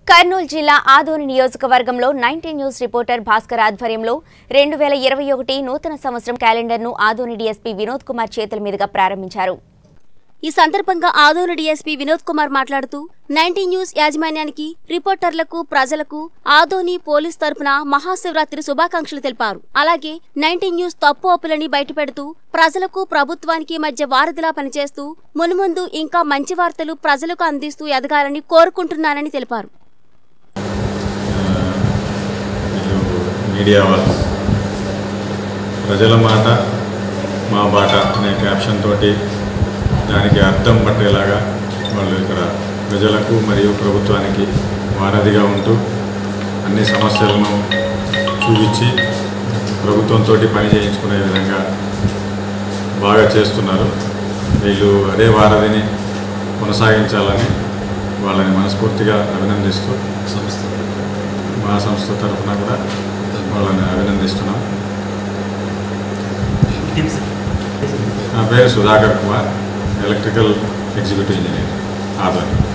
కర్నూలు జిల్లా ఆదోని నియోజకవర్గంలో nineteen news reporter Bhaskar ఆధ్వర్యంలో రెండు వేల ఇరవై ఒకటి నూతన సంవత్సరం క్యాలెండర్ను ఆదోని డీఎస్పీ వినోద్ కుమార్ చేతుల మీదుగా ప్రారంభించారు ఈ సందర్భంగా ఆదోని డీఎస్పీ వినోద్ కుమార్ మాట్లాడుతూ నైన్టీన్ న్యూస్ యాజమాన్యానికి రిపోర్టర్లకు ప్రజలకు ఆదోని పోలీస్ తరపున మహాశివరాత్రి శుభాకాంక్షలు తెలిపారు అలాగే నైన్టీన్ న్యూస్ తప్పు ఒప్పులని బయటపెడుతూ ప్రజలకు ప్రభుత్వానికి మధ్య వారధిలా పనిచేస్తూ మున్ముందు ఇంకా మంచి వార్తలు ప్రజలకు అందిస్తూ ఎదగాలని కోరుకుంటున్నానని తెలిపారు వీళ్ళు మీడియా వాళ్ళు ప్రజల మాట మా బాట అనే క్యాప్షన్ తోటి దానికి అర్థం పట్టేలాగా వాళ్ళు ఇక్కడ ప్రజలకు మరియు ప్రభుత్వానికి వారధిగా ఉంటూ అన్ని సమస్యలను చూపించి ప్రభుత్వంతో పని చేయించుకునే విధంగా బాగా చేస్తున్నారు వీళ్ళు అదే వారధిని కొనసాగించాలని వాళ్ళని మనస్ఫూర్తిగా అభినందిస్తూ సంస్థ మా సంస్థ తరఫున కూడా వాళ్ళని అభినందిస్తున్నాం టిప్స్ నా పేరు Sudhakar Kumar electrical executive engineer ఆధ్వర్యం